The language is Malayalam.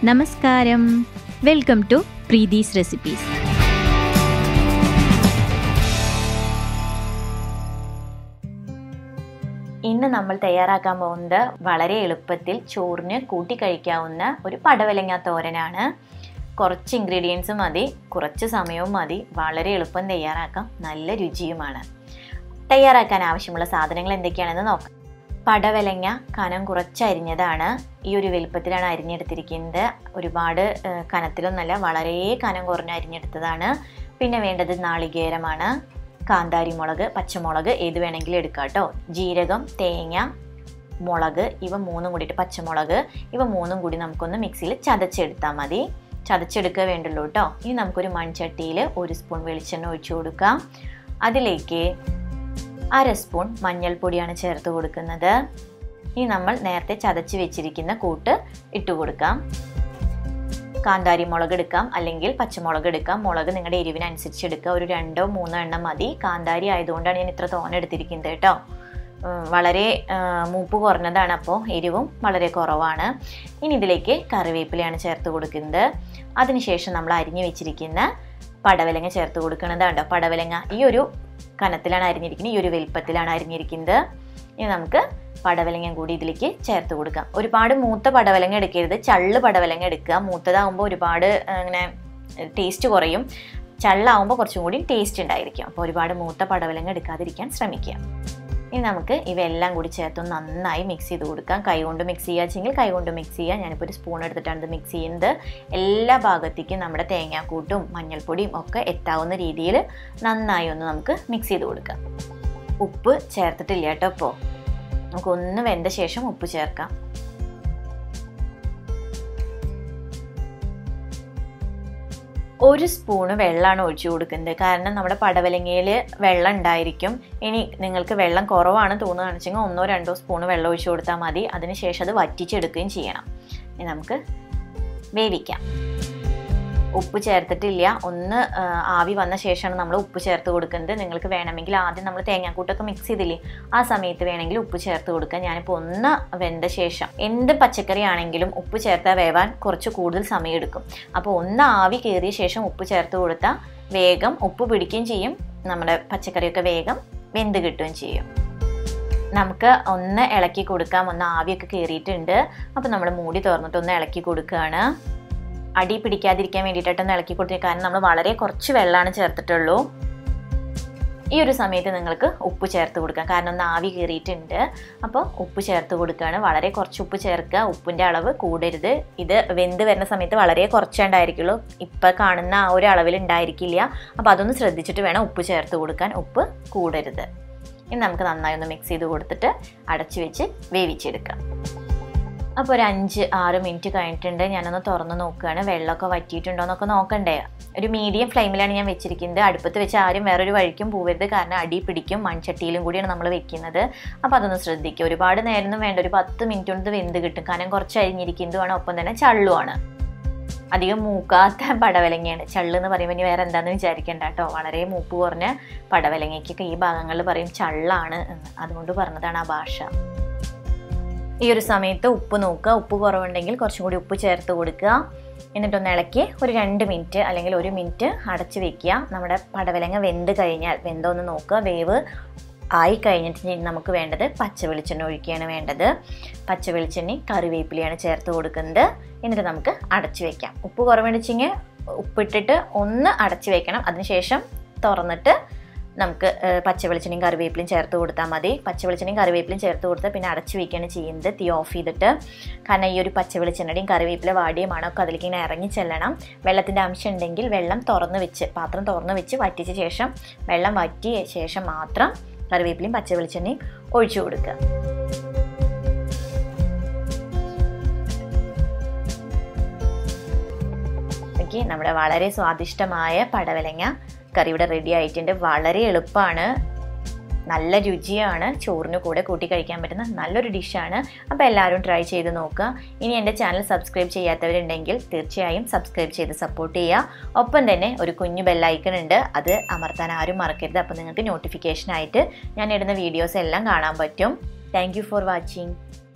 നമസ്കാരം വെൽക്കം ടു പ്രീതീസ് റെസിപ്പീസ് ഇന്ന് നമ്മൾ തയ്യാറാക്കാൻ പോകുന്നത് വളരെ എളുപ്പത്തിൽ ചോറിന് കൂട്ടി കഴിക്കാവുന്ന ഒരു പടവലങ്ങ തോരനാണ് കുറച്ച് ഇൻഗ്രീഡിയൻസ് മതി കുറച്ച് സമയവും മതി വളരെ എളുപ്പം തയ്യാറാക്കാം നല്ല രുചിയുമാണ് തയ്യാറാക്കാൻ ആവശ്യമുള്ള സാധനങ്ങൾ എന്തൊക്കെയാണെന്ന് നോക്കാം പടവലങ്ങ കനം കുറച്ച് അരിഞ്ഞതാണ് ഈ ഒരു വലുപ്പത്തിലാണ് അരിഞ്ഞെടുത്തിരിക്കുന്നത് ഒരുപാട് ഏഹ്, കനത്തിലൊന്നല്ല വളരെ കനം കുറഞ്ഞ് അരിഞ്ഞെടുത്തതാണ് പിന്നെ വേണ്ടത് നാളികേരമാണ് കാന്താരി മുളക് പച്ചമുളക് ഏത് വേണമെങ്കിലും എടുക്കാം കേട്ടോ ജീരകം തേങ്ങ മുളക് ഇവ മൂന്നും കൂടിയിട്ട് പച്ചമുളക് ഇവ മൂന്നും കൂടി നമുക്കൊന്ന് മിക്സിയിൽ ചതച്ചെടുത്താൽ മതി ചതച്ചെടുക്കുക വേണ്ടുള്ളൂ കേട്ടോ ഇനി നമുക്കൊരു മൺചട്ടിയിൽ ഒരു സ്പൂൺ വെളിച്ചെണ്ണ ഒഴിച്ചു കൊടുക്കാം അതിലേക്ക് അര സ്പൂൺ മഞ്ഞൾപ്പൊടിയാണ് ചേർത്ത് കൊടുക്കുന്നത് ഇനി നമ്മൾ നേരത്തെ ചതച്ച് വെച്ചിരിക്കുന്ന കൂട്ട് ഇട്ട് കൊടുക്കാം കാന്താരി മുളക് എടുക്കാം അല്ലെങ്കിൽ പച്ചമുളക് എടുക്കാം മുളക് നിങ്ങളുടെ എരിവിനനുസരിച്ച് എടുക്കുക ഒരു രണ്ടോ മൂന്നോ എണ്ണം മതി കാന്താരി ആയതുകൊണ്ടാണ് ഞാൻ ഇത്ര തോനെ എടുത്തിരിക്കുന്നത് കേട്ടോ ഉം, വളരെ ആ, മൂപ്പ് കുറഞ്ഞതാണ് അപ്പോൾ എരിവും വളരെ കുറവാണ് ഇനി ഇതിലേക്ക് കറിവേപ്പിലയാണ് ചേർത്ത് കൊടുക്കുന്നത് അതിനുശേഷം നമ്മൾ അരിഞ്ഞു വെച്ചിരിക്കുന്ന പടവലങ്ങ ചേർത്ത് കൊടുക്കുന്നത് കണ്ടോ പടവലങ്ങ ഈ ഒരു കനത്തിലാണ് അരിഞ്ഞിരിക്കുന്നത് ഈ ഒരു വലിപ്പത്തിലാണ് അരിഞ്ഞിരിക്കുന്നത് ഇനി നമുക്ക് പടവലങ്ങ കൂടി ഇതിലേക്ക് ചേർത്ത് കൊടുക്കാം ഒരുപാട് മൂത്ത പടവലങ്ങ എടുക്കരുത് ചള്ള് പടവലങ്ങ എടുക്കുക മൂത്തതാകുമ്പോൾ ഒരുപാട് ആ, ഇങ്ങനെ ടേസ്റ്റ് കുറയും ചള്ളാവുമ്പോൾ കുറച്ചും കൂടി ടേസ്റ്റ് ഉണ്ടായിരിക്കും അപ്പോൾ ഒരുപാട് മൂത്ത പടവലങ്ങ എടുക്കാതിരിക്കാൻ ശ്രമിക്കുക ഇനി നമുക്ക് ഇവയെല്ലാം കൂടി ചേർത്ത് നന്നായി മിക്സ് ചെയ്ത് കൊടുക്കാം കൈ കൊണ്ട് മിക്സ് ചെയ്യുക വെച്ചെങ്കിൽ കൈ കൊണ്ട് മിക്സ് ചെയ്യുക ഞാനിപ്പോൾ ഒരു സ്പൂൺ എടുത്തിട്ടാണ് ഇത് മിക്സ് ചെയ്യുന്നത് എല്ലാ ഭാഗത്തേക്കും നമ്മുടെ തേങ്ങാക്കൂട്ടും മഞ്ഞൾപ്പൊടിയും ഒക്കെ എത്താവുന്ന രീതിയിൽ നന്നായി ഒന്ന് നമുക്ക് മിക്സ് ചെയ്ത് കൊടുക്കാം ഉപ്പ് ചേർത്തിട്ടില്ല കേട്ടോ ഇപ്പോൾ നമുക്കൊന്ന് വെന്ത ശേഷം ഉപ്പ് ചേർക്കാം ഒരു സ്പൂണ് വെള്ളമാണ് ഒഴിച്ചു കൊടുക്കുന്നത് കാരണം നമ്മുടെ പടവലങ്ങയിൽ വെള്ളം ഉണ്ടായിരിക്കും ഇനി നിങ്ങൾക്ക് വെള്ളം കുറവാണ് തോന്നുകയാണെന്ന് വെച്ചെങ്കിൽ ഒന്നോ രണ്ടോ സ്പൂണ് വെള്ളം ഒഴിച്ചു കൊടുത്താൽ മതി അതിനുശേഷം അത് വറ്റിച്ചെടുക്കുകയും ചെയ്യണം ഇനി നമുക്ക് വേവിക്കാം ഉപ്പ് ചേർത്തിട്ടില്ല ഒന്ന് ആ, ആവി വന്ന ശേഷമാണ് നമ്മൾ ഉപ്പ് ചേർത്ത് കൊടുക്കുന്നത് നിങ്ങൾക്ക് വേണമെങ്കിൽ ആദ്യം നമ്മൾ തേങ്ങാക്കൂട്ടൊക്കെ മിക്സ് ചെയ്തില്ലേ ആ സമയത്ത് വേണമെങ്കിൽ ഉപ്പ് ചേർത്ത് കൊടുക്കുക ഞാനിപ്പോൾ ഒന്ന് വെന്ത ശേഷം എന്ത് പച്ചക്കറി ആണെങ്കിലും ഉപ്പ് ചേർത്താൽ വേവാൻ കുറച്ച് കൂടുതൽ സമയം എടുക്കും അപ്പോൾ ഒന്ന് ആവി കയറിയ ശേഷം ഉപ്പ് ചേർത്ത് കൊടുത്താൽ വേഗം ഉപ്പ് പിടിക്കുകയും ചെയ്യും നമ്മുടെ പച്ചക്കറിയൊക്കെ വേഗം വെന്ത് കിട്ടുകയും ചെയ്യും നമുക്ക് ഒന്ന് ഇളക്കി കൊടുക്കാം ഒന്ന് ആവിയൊക്കെ കയറിയിട്ടുണ്ട് അപ്പോൾ നമ്മൾ മൂടി തുറന്നിട്ട് ഒന്ന് ഇളക്കി കൊടുക്കുകയാണ് അടി പിടിക്കാതിരിക്കാൻ വേണ്ടിയിട്ടൊന്ന് ഇളക്കി കൊടുത്തു കാരണം നമ്മൾ വളരെ കുറച്ച് വെള്ളമാണ് ചേർത്തിട്ടുള്ളൂ ഈ ഒരു സമയത്ത് നിങ്ങൾക്ക് ഉപ്പ് ചേർത്ത് കൊടുക്കാം കാരണം ഒന്ന് ആവി കയറിയിട്ടുണ്ട് അപ്പോൾ ഉപ്പ് ചേർത്ത് കൊടുക്കുകയാണ് വളരെ കുറച്ച് ഉപ്പ് ചേർക്കുക ഉപ്പിൻ്റെ അളവ് കൂടരുത് ഇത് വെന്ത് വരുന്ന സമയത്ത് വളരെ കുറച്ചേ ഉണ്ടായിരിക്കുള്ളൂ ഇപ്പം കാണുന്ന ആ ഒരു അളവിൽ ഉണ്ടായിരിക്കില്ല അപ്പോൾ അതൊന്ന് ശ്രദ്ധിച്ചിട്ട് വേണം ഉപ്പ് ചേർത്ത് കൊടുക്കാൻ ഉപ്പ് കൂടരുത് ഇനി നമുക്ക് നന്നായി ഒന്ന് മിക്സ് ചെയ്ത് കൊടുത്തിട്ട് അടച്ചു വെച്ച് വേവിച്ചെടുക്കാം അപ്പോൾ ഒരു അഞ്ച് ആറ് മിനിറ്റ് കഴിഞ്ഞിട്ടുണ്ട് ഞാനൊന്ന് തുറന്ന് നോക്കുകയാണ് വെള്ളമൊക്കെ വറ്റിയിട്ടുണ്ടോ എന്നൊക്കെ നോക്കണ്ടേ ഒരു മീഡിയം ഫ്ലെയിമിലാണ് ഞാൻ വെച്ചിരിക്കുന്നത് അടുപ്പത്ത് വെച്ച് ആരും വേറൊരു വഴിക്കും പോവരുത് കാരണം അടി പിടിക്കും മൺചട്ടിയിലും കൂടിയാണ് നമ്മൾ വെക്കുന്നത് അപ്പോൾ അതൊന്ന് ശ്രദ്ധിക്കുക ഒരുപാട് നേരമൊന്നും വേണ്ട ഒരു പത്ത് മിനിറ്റ് കൊണ്ട് വെന്ത് കിട്ടും കാരണം കുറച്ച് അരിഞ്ഞിരിക്കുന്നതുമാണ് ഒപ്പം തന്നെ ചള്ളുമാണ് അധികം മൂക്കാത്ത പടവലങ്ങയാണ് ചള്ള് എന്ന് പറയുമ്പോൾ ഇനി വേറെ എന്താണെന്ന് വിചാരിക്കേണ്ട കേട്ടോ വളരെ മൂപ്പ് കുറഞ്ഞ പടവലങ്ങയ്ക്കൊക്കെ ഈ ഭാഗങ്ങളിൽ പറയും ചള്ളാണ് എന്ന് അതുകൊണ്ട് പറഞ്ഞതാണ് ആ ഭാഷ ഈ ഒരു സമയത്ത് ഉപ്പ് നോക്കുക ഉപ്പ് കുറവുണ്ടെങ്കിൽ കുറച്ചും കൂടി ഉപ്പ് ചേർത്ത് കൊടുക്കുക എന്നിട്ടൊന്ന് ഇളക്കി ഒരു രണ്ട് മിനിറ്റ് അല്ലെങ്കിൽ ഒരു മിനിറ്റ് അടച്ച് വെക്കുക നമ്മുടെ പടവലങ്ങ വെന്ത് കഴിഞ്ഞാൽ വെന്തോന്ന് നോക്കുക വേവ് ആയി കഴിഞ്ഞിട്ട് ഇനി നമുക്ക് വേണ്ടത് പച്ച വെളിച്ചെണ്ണ ഒഴിക്കുകയാണ് വേണ്ടത് പച്ച വെളിച്ചെണ്ണയും കറിവേപ്പിലയാണ് ചേർത്ത് കൊടുക്കുന്നത് എന്നിട്ട് നമുക്ക് അടച്ച് വെക്കാം ഉപ്പ് കുറവുണ്ടെച്ചെങ്കിൽ ഉപ്പിട്ടിട്ട് ഒന്ന് അടച്ച് വെക്കണം അതിനുശേഷം തുറന്നിട്ട് നമുക്ക് ഏഹ്, പച്ച വെളിച്ചെണ്ണയും കറിവേപ്പിലയും ചേർത്ത് കൊടുത്താൽ മതി പച്ച വെളിച്ചെണ്ണയും കറിവേപ്പിലയും ചേർത്ത് കൊടുത്താൽ പിന്നെ അടച്ച് വെക്കുകയാണ് ചെയ്യുന്നത് തീ ഓഫ് ചെയ്തിട്ട് കാരണം ഈ ഒരു പച്ച വെളിച്ചെണ്ണയുടെയും കറിവേപ്പില വാടിയ മണമൊക്കെ അതിലേക്ക് ഇങ്ങനെ ഇറങ്ങി ചെല്ലണം വെള്ളത്തിൻ്റെ അംശം ഉണ്ടെങ്കിൽ വെള്ളം തുറന്ന് വെച്ച് പാത്രം തുറന്ന് വെച്ച് വറ്റിച്ച ശേഷം വെള്ളം വറ്റിയ ശേഷം മാത്രം കറിവേപ്പിലയും പച്ച വെളിച്ചെണ്ണയും ഒഴിച്ചു കൊടുക്കുക ഓക്കെ നമ്മുടെ വളരെ സ്വാദിഷ്ടമായ പടവലങ്ങ കറി ഇവിടെ റെഡി ആയിട്ടുണ്ട് വളരെ എളുപ്പമാണ് നല്ല രുചിയാണ് ചോറിന് കൂടെ കൂട്ടി കഴിക്കാൻ പറ്റുന്ന നല്ലൊരു ഡിഷാണ് അപ്പോൾ എല്ലാവരും ട്രൈ ചെയ്ത് നോക്കുക ഇനി എൻ്റെ ചാനൽ സബ്സ്ക്രൈബ് ചെയ്യാത്തവരുണ്ടെങ്കിൽ തീർച്ചയായും സബ്സ്ക്രൈബ് ചെയ്ത് സപ്പോർട്ട് ചെയ്യുക ഒപ്പം തന്നെ ഒരു കുഞ്ഞു ബെല്ലൈക്കൺ ഉണ്ട് അത് അമർത്താൻ ആരും മറക്കരുത് അപ്പോൾ നിങ്ങൾക്ക് നോട്ടിഫിക്കേഷൻ ആയിട്ട് ഞാൻ ഇടുന്ന വീഡിയോസ് എല്ലാം കാണാൻ പറ്റും താങ്ക് ഫോർ വാച്ചിങ്